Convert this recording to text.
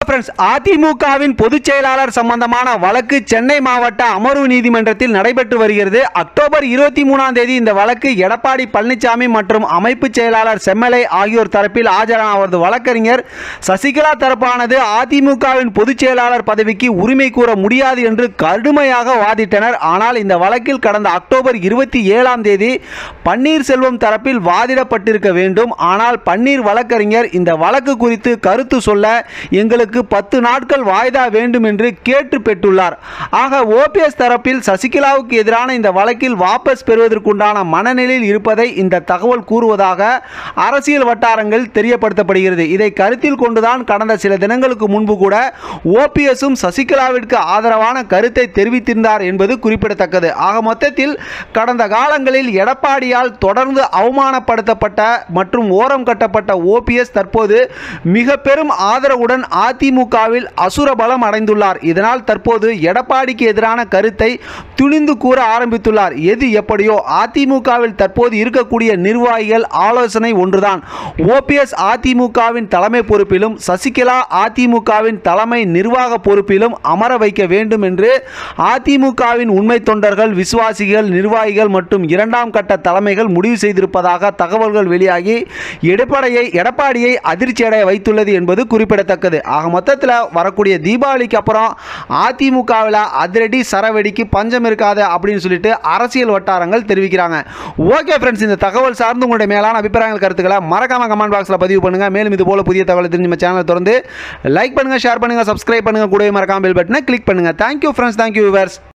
friends அதிமுகவின் பொதுச் செயலாளர் சம்பந்தமான வழக்கு சென்னை மாவட்ட அமர்வு நீதிமன்றத்தில் நடைபெற்று வருகிறது அக்டோபர் இருபத்தி மூணாம் தேதி இந்த வழக்கு எடப்பாடி பழனிசாமி மற்றும் அமைப்பு செயலாளர் செம்மலை ஆகியோர் தரப்பில் ஆஜரான அவரது வழக்கறிஞர் சசிகலா தரப்பானது அதிமுகவின் பொதுச் செயலாளர் பதவிக்கு உரிமை கூற முடியாது என்று கடுமையாக வாதிட்டனர் ஆனால் இந்த வழக்கில் கடந்த அக்டோபர் இருபத்தி ஏழாம் தேதி பன்னீர்செல்வம் தரப்பில் வாதிடப்பட்டிருக்க வேண்டும் ஆனால் பன்னீர் வழக்கறிஞர் இந்த வழக்கு குறித்து கருத்து சொல்ல எங்களுக்கு பத்து நாட்கள் வாய்தா வேண்டும் என்று கேட்டு பெற்றுள்ளார் ஆக ஓபிஎஸ் தரப்பில் சசிகலாவுக்கு எதிரான இந்த வழக்கில் வாபஸ் பெறுவதற்குண்டான மனநிலையில் இருப்பதை இந்த தகவல் கூறுவதாக அரசியல் வட்டாரங்கள் தெரியப்படுத்தப்படுகிறது இதை கருத்தில் கொண்டுதான் கடந்த சில தினங்களுக்கு முன்பு கூட ஓபிஎஸும் சசிகலாவிற்கு ஆதரவான கருத்தை தெரிவித்திருந்தார் என்பது குறிப்பிடத்தக்கது ஆக மொத்தத்தில் கடந்த காலங்களில் எடப்பாடியால் தொடர்ந்து அவமானப்படுத்தப்பட்ட மற்றும் ஓரம் கட்டப்பட்ட ஓபிஎஸ் தற்போது மிக பெரும் ஆதரவுடன் அதிமுகவில் அசுர பலம் அடைந்துள்ளார் இதனால் தற்போது எடப்பாடிக்கு எதிரான கருத்தை துணிந்து கூற ஆரம்பித்துள்ளார் எது எப்படியோ அதிமுகவில் தற்போது இருக்கக்கூடிய நிர்வாகிகள் ஆலோசனை ஒன்றுதான் ஓபிஎஸ் அதிமுகவின் தலைமை பொறுப்பிலும் சசிகலா அதிமுகவின் தலைமை நிர்வாக பொறுப்பிலும் அமர வைக்க வேண்டும் என்று அதிமுகவின் உண்மை தொண்டர்கள் விசுவாசிகள் நிர்வாகிகள் மற்றும் இரண்டாம் கட்ட தலைமைகள் முடிவு செய்திருப்பதாக தகவல்கள் வெளியாகி எடப்பாடியை எடப்பாடியை அதிர்ச்சியடைய வைத்துள்ளது என்பது குறிப்பிடத்தக்கது ஆக மொத்தத்தில் வரக்கூடிய தீபாவளிக்கு அப்புறம் அதிமுகவில் அதிரடி சரவெடிக்கு பஞ்சம் இருக்காது அப்படின்னு சொல்லிட்டு அரசியல் வட்டாரங்கள் தெரிவிக்கிறாங்க ஓகே ஃப்ரெண்ட்ஸ் இந்த தகவல் சார்ந்து உங்களுடைய மேலான அபிப்பிராயங்கள் கருத்துக்களை மறக்காம கமெண்ட் பாக்ஸில் பதிவு பண்ணுங்க மேலும் இது போல புதிய தகவலை தெரிஞ்சு நம்ம சேனலை தொடர்ந்து லைக் பண்ணுங்க ஷேர் பண்ணுங்க சப்ஸ்கிரைப் பண்ணுங்க கூடவே மறக்காம பெல் பட்டனை கிளிக் பண்ணுங்க தேங்க்யூ ஃப்ரெண்ட்ஸ் தேங்க்யூ விவர்ஸ்